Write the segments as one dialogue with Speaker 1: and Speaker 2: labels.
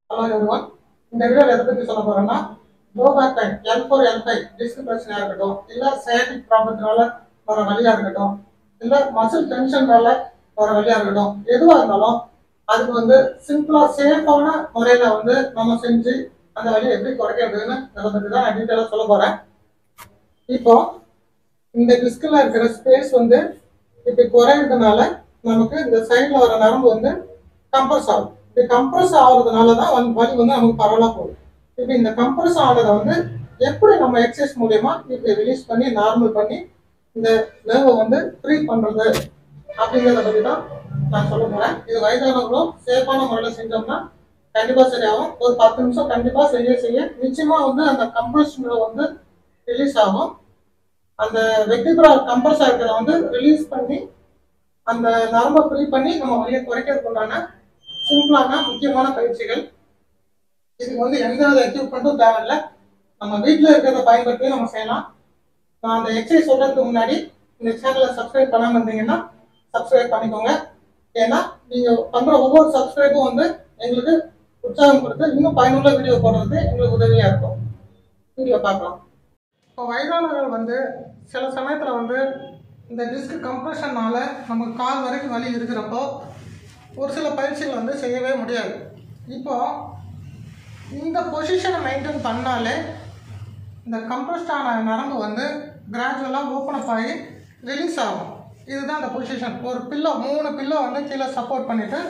Speaker 1: Hello everyone இந்த வீடியோவில் எதை பற்றி சொல்ல போறேன்னா low back pain L four L five disc பிரச்சனையாக இருக்கட்டும் இல்லை சயாட்டிக் ப்ராப்ளத்தினால வர வழியாக இருக்கட்டும் இல்லை மசில் டென்ஷனால வர வழியாக இருக்கட்டும் எதுவாக இருந்தாலும் அதுக்கு வந்து சிம்பிளாக சேஃபான முறையில் வந்து நம்ம செஞ்சு அந்த வழியை எப்படி குறைக்கிறதுன்னு அதை பற்றி தான் நான் டீட்டெயிலாக சொல்ல போகிறேன் இப்போ இந்த டிஸ்கில் இருக்கிற ஸ்பேஸ் வந்து இப்படி குறையிறதுனால நமக்கு இந்த சைடில் வர நரம்பு வந்து கம்ப்ரஸ் ஆகும் இப்படி கம்ப்ரஸ் ஆகுறதுனால தான் வந்து வலி வந்து நமக்கு பரவலாக போகுது இப்போ இந்த கம்ப்ரஸ் ஆனதை வந்து எப்படி நம்ம எக்ஸசைஸ் மூலயமா இப்படி ரிலீஸ் பண்ணி நார்மல் பண்ணி இந்த நர்வை வந்து ஃப்ரீ பண்ணுறது அப்படிங்கிறத பற்றி தான் நான் சொல்ல போகிறேன் இது வயதானவங்களும் சேஃபான முறையில் செஞ்சோம்னா கண்டிப்பாக சரியாகும் ஒரு பத்து நிமிஷம் கண்டிப்பாக செய்ய செய்ய நிச்சயமாக வந்து அந்த கம்ப்ரஸ் வந்து ரிலீஸ் ஆகும் அந்த வெட்டிபுரா கம்ப்ரஸ் ஆகிறத வந்து ரிலீஸ் பண்ணி அந்த நரம்பை ஃப்ரீ பண்ணி நம்ம வலியை குறைக்கிறதுக்கு உண்டான சிம்பிளான முக்கியமான பயிற்சிகள் இதுக்கு வந்து எந்த வித எக்யூப்மெண்ட்டும் தேவையில்லை நம்ம வீட்டில் இருக்கிறத பயன்படுத்தி நம்ம செய்யலாம் நான் அந்த எக்ஸசைஸ் சொல்றதுக்கு முன்னாடி இந்த சேனலை சப்ஸ்கிரைப் பண்ணாமல் இருந்தீங்கன்னா சப்ஸ்கிரைப் பண்ணிக்கோங்க ஏன்னா நீங்கள் பண்ணுற ஒவ்வொரு சப்ஸ்கிரைபும் வந்து எங்களுக்கு உற்சாகம் கொடுத்து இன்னும் பயனுள்ள வீடியோ போடுறது எங்களுக்கு உதவியாக இருக்கும் வீடியோ பார்க்கலாம் இப்போ வயதானவர்கள் வந்து சில சமயத்தில் வந்து இந்த டிஸ்க் கம்ப்ரெஷன்னால நமக்கு கால் வரைக்கும் வலி இருக்கிறப்போ ஒரு சில பயிற்சிகள் வந்து செய்யவே முடியாது இப்போ இந்த பொசிஷனை மெயின்டைன் பண்ணாலே இந்த கம்ப்ரெஸ்ட் ஆன நரம்பு வந்து கிராஜுவலாக ஓப்பன் அப் ஆகி ரிலீஸ் ஆகும் இதுதான் அந்த பொசிஷன் ஒரு பில்லோ மூணு பில்லோ வந்து கீழே சப்போர்ட் பண்ணிவிட்டு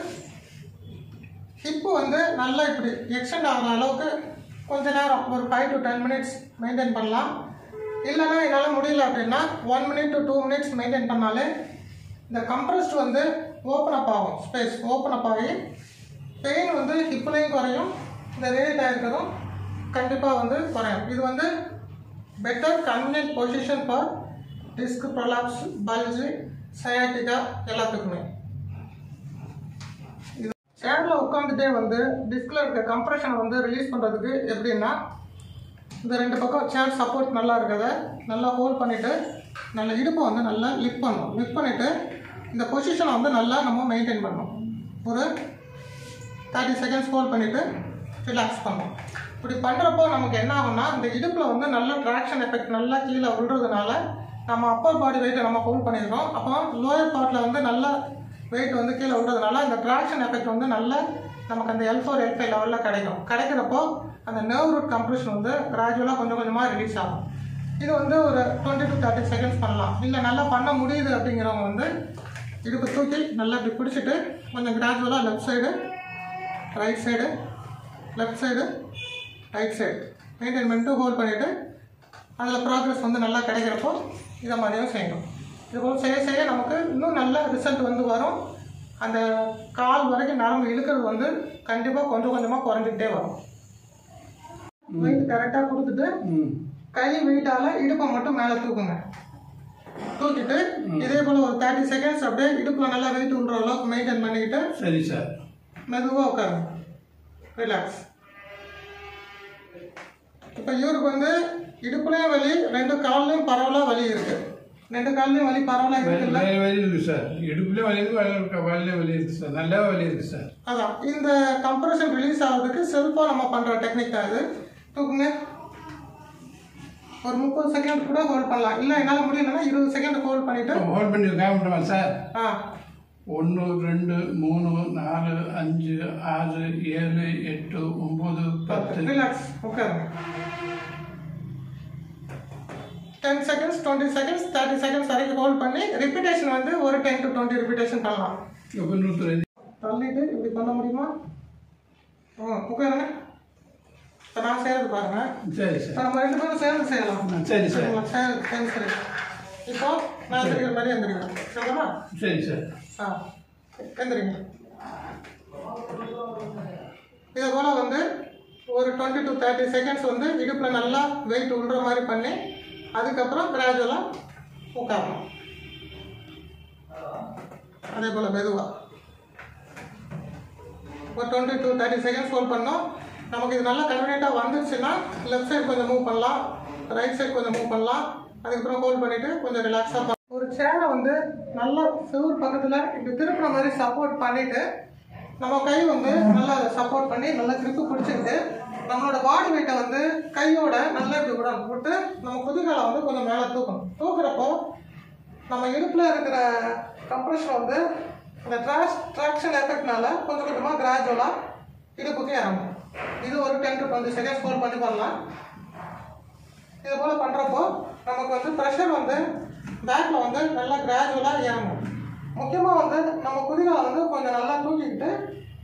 Speaker 1: ஹிப்பு வந்து நல்லா இப்படி எக்ஸ்டெண்ட் ஆகிற அளவுக்கு கொஞ்ச நேரம் ஒரு five to ten minutes maintain பண்ணலாம் இல்லைன்னா என்னால் முடியல அப்படின்னா one minute to two minutes maintain பண்ணாலே இந்த கம்ப்ரஸ்ட் வந்து ஓப்பன் அப் ஆகும் ஸ்பேஸ் ஓப்பன் அப் ஆகி பெயின் வந்து ஹிப்லையும் குறையும் இந்த ரேட் ஆகிருக்கிறதும் கண்டிப்பாக வந்து குறையும் இது வந்து better convenient position for disc prolapse bulge sciatica எல்லாத்துக்குமே சேரில் உட்காந்துட்டே வந்து டிஸ்கில் இருக்க கம்ப்ரெஷனை வந்து ரிலீஸ் பண்ணுறதுக்கு எப்படின்னா இந்த ரெண்டு பக்கம் சேர் சப்போர்ட் நல்லா இருக்கிறத நல்லா ஹோல்ட் பண்ணிவிட்டு நல்ல இடுப்பை வந்து நல்லா லிஃப்ட் பண்ணணும் லிஃப்ட் பண்ணிவிட்டு இந்த பொசிஷனை வந்து நல்லா நம்ம மெயின்டைன் பண்ணணும் ஒரு தேர்ட்டி செகண்ட்ஸ் ஹோல்ட் பண்ணிவிட்டு ரிலாக்ஸ் பண்ணணும் இப்படி பண்ணுறப்போ நமக்கு என்ன ஆகும்னா இந்த இடுப்பில் வந்து நல்ல ட்ராக்ஷன் எஃபெக்ட் நல்லா கீழே விழுறதுனால நம்ம அப்பர் பாடி வெயிட்டை நம்ம ஹோல்ட் பண்ணியிருக்கோம் அப்போ லோயர் பார்ட்டில் வந்து நல்ல வெயிட் வந்து கீழே விழுறதுனால இந்த ட்ராக்ஷன் எஃபெக்ட் வந்து நல்ல நமக்கு அந்த எல் ஃபோர் எல் ஃபைவ் லெவலில் கிடைக்கும் கிடைக்கிறப்போ அந்த நர்வ் ரூட் கம்ப்ரெஷன் வந்து கிராஜுவலாக கொஞ்சம் கொஞ்சமாக ரிலீஸ் ஆகும் இது வந்து ஒரு டுவெண்ட்டி டு தேர்ட்டி செகண்ட்ஸ் பண்ணலாம் இல்லை நல்லா பண்ண முடியுது அப்படிங்கிறவங்க வந்து இடுப்பு தூக்கி நல்லா இப்படி பிடிச்சிட்டு கொஞ்சம் கிராஜுவலாக left side right side left side right side maintain பண்ணிட்டு ஹோல்ட் பண்ணிவிட்டு அதில் ப்ராக்ரஸ் வந்து நல்லா கிடைக்கிறப்போ இதை மாதிரியும் செய்யணும் இது போல் செய்ய செய்ய நமக்கு இன்னும் நல்ல ரிசல்ட் வந்து வரும் அந்த கால் வரைக்கும் நரம்பு இழுக்கிறது வந்து கண்டிப்பாக கொஞ்சம் கொஞ்சமாக குறைஞ்சிக்கிட்டே வரும் வெயிட் கரெக்டாக கொடுத்துட்டு கை வெயிட்டால் இடுப்பை மட்டும் மேலே தூக்குங்க தூக்கிட்டு இதே போல் ஒரு தேர்ட்டி செகண்ட்ஸ் அப்படியே இடுப்பில் நல்லா வெயிட் விடுற அளவுக்கு மெயின்டைன் பண்ணிக்கிட்டு
Speaker 2: சரி சார்
Speaker 1: மெதுவாக உட்காருங்க ரிலாக்ஸ் இப்போ இவருக்கு வந்து இடுப்புலையும் வலி ரெண்டு கால்லையும் பரவலாக வலி இருக்கு ரெண்டு கால்லையும் வலி பரவலாக இருக்குல்ல
Speaker 2: வலி வலி இருக்கு சார் இடுப்புலேயும் வலி இருக்கு வலி வலியும் வலி இருக்கு சார் நல்லா வலி இருக்கு சார்
Speaker 1: அதான் இந்த கம்ப்ரெஷன் ரிலீஸ் ஆகிறதுக்கு செல்ஃபாக நம்ம பண்ணுற டெக்னிக் தான் இது தூக்குங்க ஒரு முப்பது செகண்ட் கூட ஹோல்ட் பண்ணலாம் இல்லை என்னால் முடியலன்னா இருபது செகண்ட் ஹோல்ட் பண்ணிவிட்டு
Speaker 2: ஹோல்ட் பண்ணி காமிட்டோமா சார்
Speaker 1: ஆ
Speaker 2: ஒன்று ரெண்டு மூணு நாலு அஞ்சு ஆறு ஏழு எட்டு ஒம்பது பத்து
Speaker 1: ரிலாக்ஸ் உட்காருங்க ten seconds twenty seconds thirty seconds வரைக்கும் ஹோல்ட் பண்ணி ரிப்பீட்டேஷன் வந்து ஒரு டென் டு டுவெண்ட்டி ரிப்பீட்டேஷன் பண்ணலாம்
Speaker 2: இப்போ நூற்றி ரெண்டு
Speaker 1: தள்ளிட்டு இப்படி பண்ண முடியுமா ம் உட்காருங்க இப்போ நான் செய்யறது பாருங்க
Speaker 2: சரி
Speaker 1: இப்போ
Speaker 2: சார்
Speaker 1: நம்ம ரெண்டு பேரும் சேர்ந்து செய்யலாம்
Speaker 2: ஆ, சரி சார்
Speaker 1: சரிங்களா? சரி சரி சரி இப்போ நான் எந்திரிக்கிற மாதிரி எந்திரிக்கிறேன் சரிங்களா
Speaker 2: சரி சார்
Speaker 1: ஆ எந்திரிங்க இதே போல் வந்து ஒரு டுவெண்ட்டி டு தேர்ட்டி செகண்ட்ஸ் வந்து இடுப்பில் நல்லா வெயிட் விடுற மாதிரி பண்ணி அதுக்கப்புறம் கிராஜுவலாக உட்காரணும் அதே போல் மெதுவாக ஒரு twenty to thirty seconds hold பண்ணோம் நமக்கு இது நல்லா கன்வீனியண்ட்டாக வந்துருச்சுன்னா லெஃப்ட் சைடு கொஞ்சம் மூவ் பண்ணலாம் ரைட் சைடு கொஞ்சம் மூவ் பண்ணலாம் அதுக்கப்புறம் ஹோல்ட் பண்ணிவிட்டு கொஞ்சம் ரிலாக்ஸாக ஒரு சேரை வந்து நல்லா செவுர் பக்கத்தில் இப்படி திருப்புற மாதிரி சப்போர்ட் பண்ணிவிட்டு நம்ம கை வந்து நல்லா சப்போர்ட் பண்ணி நல்லா grip பிடிச்சி நம்மளோட பாடி வெயிட்டை வந்து கையோட நல்லா இப்படி விடணும் விட்டு நம்ம குதிகாலை வந்து கொஞ்சம் மேலே தூக்கணும் தூக்குறப்போ நம்ம இடுப்பில் இருக்கிற கம்ப்ரெஷன் வந்து இந்த ட்ராக்ஸ் ட்ராக்ஷன் எஃபெக்ட்னால கொஞ்சம் கொஞ்சமாக கிராஜுவலாக இடுப்புக்கு இறங்கும் இது ஒரு டென் டு டுவெண்ட்டி செகண்ட்ஸ் ஃபோல் பண்ணி பண்ணலாம் இது போல் பண்ணுறப்போ நமக்கு வந்து ப்ரெஷர் வந்து பேக்கில் வந்து நல்லா கிராஜுவலாக இறங்கும் முக்கியமாக வந்து நம்ம குதிகாலை வந்து கொஞ்சம் நல்லா தூக்கிக்கிட்டு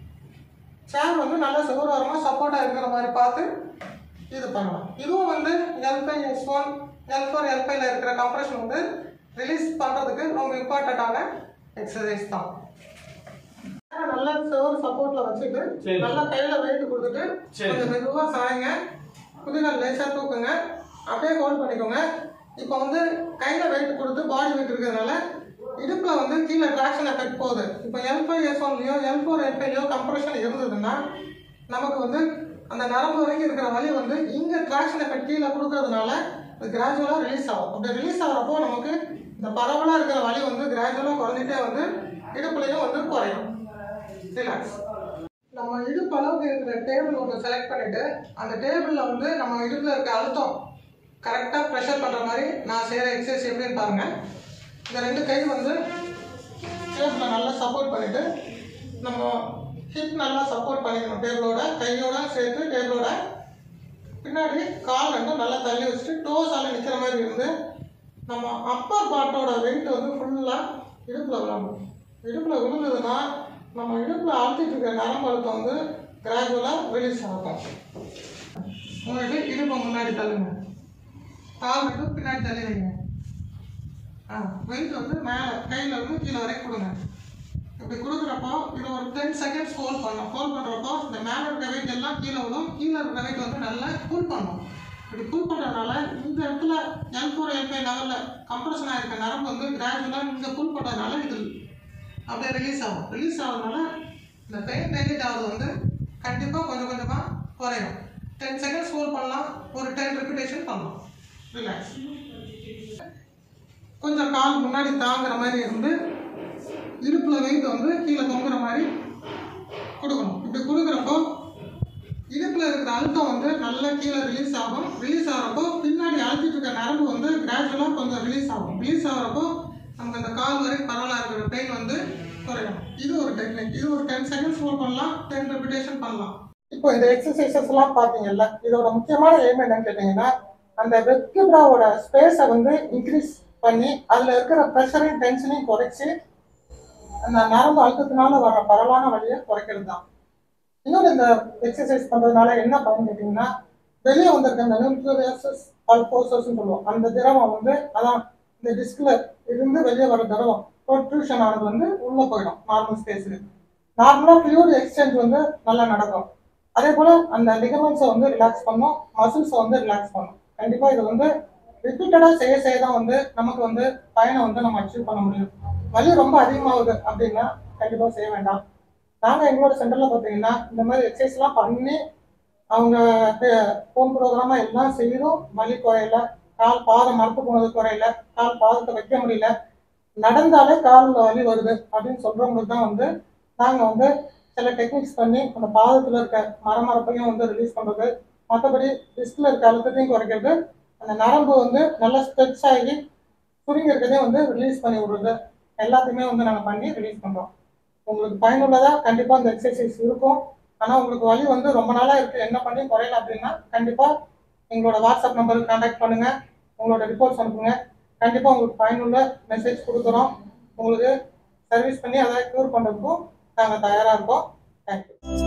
Speaker 1: சேர் வந்து நல்லா சுகரோரமாக சப்போர்ட்டாக இருக்கிற மாதிரி பார்த்து இது பண்ணலாம் இதுவும் வந்து எல்பை எஸ் ஒன் எல் ஃபோர் எல்பையில் இருக்கிற கம்ப்ரெஷன் வந்து ரிலீஸ் பண்ணுறதுக்கு ரொம்ப இம்பார்ட்டண்ட்டான எக்ஸசைஸ் தான் சேரை நல்லா சுவர் சப்போர்ட்ல வச்சுட்டு
Speaker 2: சரி.
Speaker 1: நல்லா கையில வெயிட் கொடுத்துட்டு
Speaker 2: சரி.
Speaker 1: கொஞ்சம் மெதுவா சாயுங்க குதிகால் லேசா தூக்குங்க அப்படியே ஹோல்ட் பண்ணிக்கோங்க இப்போ வந்து கையில வெயிட் கொடுத்து பாடி வெயிட் இருக்கிறதுனால இடுப்புல வந்து கீழே ட்ராக்ஷன் எஃபெக்ட் போகுது இப்போ எல் ஃபைவ் எஸ் ஒன்லையோ எல் ஃபோர் எல் ஃபைவ்லையோ கம்ப்ரெஷன் இருந்ததுன்னா நமக்கு வந்து அந்த நரம்பு வரைக்கும் இருக்கிற வலி வந்து இங்க ட்ராக்ஷன் எஃபெக்ட் கீழே கொடுக்கறதுனால அது கிராஜுவலாக ரிலீஸ் ஆகும் அப்படி ரிலீஸ் ஆகிறப்போ நமக்கு இந்த பரவலாக இருக்கிற வலி வந்து கிராஜுவலாக குறைஞ்சிட்டே வந்து இடுப்புலையும் வந்து குறையும் ரிலாக்ஸ் நம்ம இடுப்பு அளவுக்கு இருக்கிற டேபிள் ஒன்று செலக்ட் பண்ணிட்டு அந்த டேபிளில் வந்து நம்ம இடுப்பில் இருக்க அழுத்தம் கரெக்டாக ப்ரெஷர் பண்ணுற மாதிரி நான் செய்கிற எக்ஸசைஸ் எப்படின்னு பாருங்க இந்த ரெண்டு கை வந்து டேபிளை நல்லா சப்போர்ட் பண்ணிட்டு நம்ம ஹிப் நல்லா சப்போர்ட் பண்ணிக்கணும் டேபிளோட கையோட சேர்த்து டேபிளோட பின்னாடி கால் ரெண்டும் நல்லா தள்ளி வச்சுட்டு டோஸால நிற்கிற மாதிரி இருந்து நம்ம அப்பர் பார்ட்டோட வெயிட் வந்து ஃபுல்லாக இடுப்பில் விழணும் இடுப்பில் விழுந்ததுன்னா நம்ம இடுப்பில் அழுத்திட்டு இருக்கிற நரம்பு அழுத்தம் வந்து கிராஜுவலாக ரிலீஸ் ஆகும் உங்களுக்கு இடுப்பை முன்னாடி தள்ளுங்க கால் ரெண்டும் பின்னாடி தள்ளி வைங்க ஆ வெயிட் வந்து மேலே கையில் இருந்து கீழே வரைக்கும் கொடுங்க இப்படி கொடுக்குறப்போ இது ஒரு டென் செகண்ட்ஸ் ஹோல்ட் பண்ணணும் ஹோல்ட் பண்ணுறப்போ இந்த மேலே இருக்க வெயிட் எல்லாம் கீழே விடும் கீழே இருக்க வெயிட் வந்து நல்லா புல் பண்ணும் இப்படி புல் பண்ணுறதுனால இந்த இடத்துல எல் ஃபோர் எல் ஃபைவ் லெவலில் கம்ப்ரெஷன் ஆகிருக்க நரம்பு வந்து கிராஜுவலாக இங்கே புல் பண்ணுறதுனால இது அப்படியே ரிலீஸ் ஆகும் ரிலீஸ் ஆகிறதுனால இந்த பெயின் டெலிட் ஆகுது வந்து கண்டிப்பாக கொஞ்சம் கொஞ்சமாக குறையும் டென் செகண்ட்ஸ் ஹோல்ட் பண்ணலாம் ஒரு டென் ரிப்பீட்டேஷன் பண்ணலாம் ரிலாக்ஸ் கொஞ்சம் கால் முன்னாடி தாங்குற மாதிரி இருந்து இடுப்பில் வெயிட் வந்து கீழே தொங்குற மாதிரி கொடுக்கணும் இப்படி கொடுக்குறப்போ இடுப்பில் இருக்கிற அழுத்தம் வந்து நல்லா கீழே ரிலீஸ் ஆகும் ரிலீஸ் ஆகிறப்போ பின்னாடி அழுத்திட்டு இருக்க நரம்பு வந்து கிராஜுவலாக கொஞ்சம் ரிலீஸ் ஆகும் ரிலீஸ் ஆகிறப்போ நமக்கு அந்த கால் வரை பரவலாக இருக்கிற பெயின் வந்து குறையும் இது ஒரு டெக்னிக் இது ஒரு டென் செகண்ட்ஸ் ஹோல்ட் பண்ணலாம் டென் ரெபிடேஷன் பண்ணலாம் இப்போ இந்த எக்ஸசைசஸ் எல்லாம் பார்த்தீங்கல்ல இதோட முக்கியமான எய்ம் என்னன்னு கேட்டிங்கன்னா அந்த வெர்டிப்ராவோட ஸ்பேஸை வந்து இன்க்ரீஸ் பண்ணி அதில் இருக்கிற ப்ரெஷரையும் டென்ஷனையும் குறைச்சி அந்த நரம்பு அழுத்தத்தினால வர பரவலான வழியை குறைக்கிறது தான் இன்னொன்று இந்த எக்ஸசைஸ் பண்ணுறதுனால என்ன பயன் கேட்டிங்கன்னா வெளியே வந்திருக்க அந்த நியூக்ளியஸஸ் அல்போசஸ்ன்னு சொல்லுவோம் அந்த திரவம் வந்து அதான் இந்த டிஸ்கில் இருந்து வெளியே வர திரவம் ப்ரொட்ரூஷன் ஆனது வந்து உள்ளே போயிடும் நார்மல் ஸ்பேஸுக்கு நார்மலாக ஃப்ளூட் எக்ஸ்சேஞ்ச் வந்து நல்லா நடக்கும் அதே போல் அந்த லிகமெண்ட்ஸை வந்து ரிலாக்ஸ் பண்ணும் மசில்ஸை வந்து ரிலாக்ஸ் பண்ணும் கண்டிப்பாக இது வந்து ரிப்பீட்டடாக செய்ய செய்ய தான் வந்து நமக்கு வந்து பயனை வந்து நம்ம அச்சீவ் பண்ண முடியும் வலி ரொம்ப அதிகமாகுது அப்படின்னா கண்டிப்பாக செய்ய வேண்டாம் நாங்கள் எங்களோட சென்டரில் பார்த்தீங்கன்னா இந்த மாதிரி எக்ஸசைஸ்லாம் பண்ணி அவங்க ஹோம் ப்ரோக்ராமாக எல்லாம் செய்தும் வலி குறையல கால் பாதம் மரத்து போனது குறையல கால் பாதத்தை வைக்க முடியல நடந்தாலே காலில் வலி வருது அப்படின்னு சொல்கிறவங்களுக்கு தான் வந்து நாங்கள் வந்து சில டெக்னிக்ஸ் பண்ணி அந்த பாதத்தில் இருக்க மரமரப்பையும் வந்து ரிலீஸ் பண்ணுறது மற்றபடி டிஸ்கில் இருக்க அழுத்தத்தையும் குறைக்கிறது அந்த நரம்பு வந்து நல்லா ஸ்ட்ரெச் ஆகி சுருங்கி இருக்கிறதையும் வந்து ரிலீஸ் பண்ணி விடுறது எல்லாத்தையுமே வந்து நாங்கள் பண்ணி ரிலீஸ் பண்ணுறோம் உங்களுக்கு பயனுள்ளதாக கண்டிப்பாக இந்த எக்ஸசைஸ் இருக்கும் ஆனால் உங்களுக்கு வலி வந்து ரொம்ப நாளாக இருக்குது என்ன பண்ணி குறையல அப்படின்னா கண்டிப்பாக எங்களோட வாட்ஸ்அப் நம்பருக்கு கான்டாக்ட் பண்ணுங்கள் உங்களோட ரிப்போர்ட்ஸ் அனுப்புங்க கண்டிப்பாக உங்களுக்கு பயனுள்ள மெசேஜ் கொடுக்குறோம் உங்களுக்கு சர்வீஸ் பண்ணி அதை க்யூர் பண்ணுறதுக்கும் நாங்கள் தயாராக இருக்கோம் தேங்க்யூ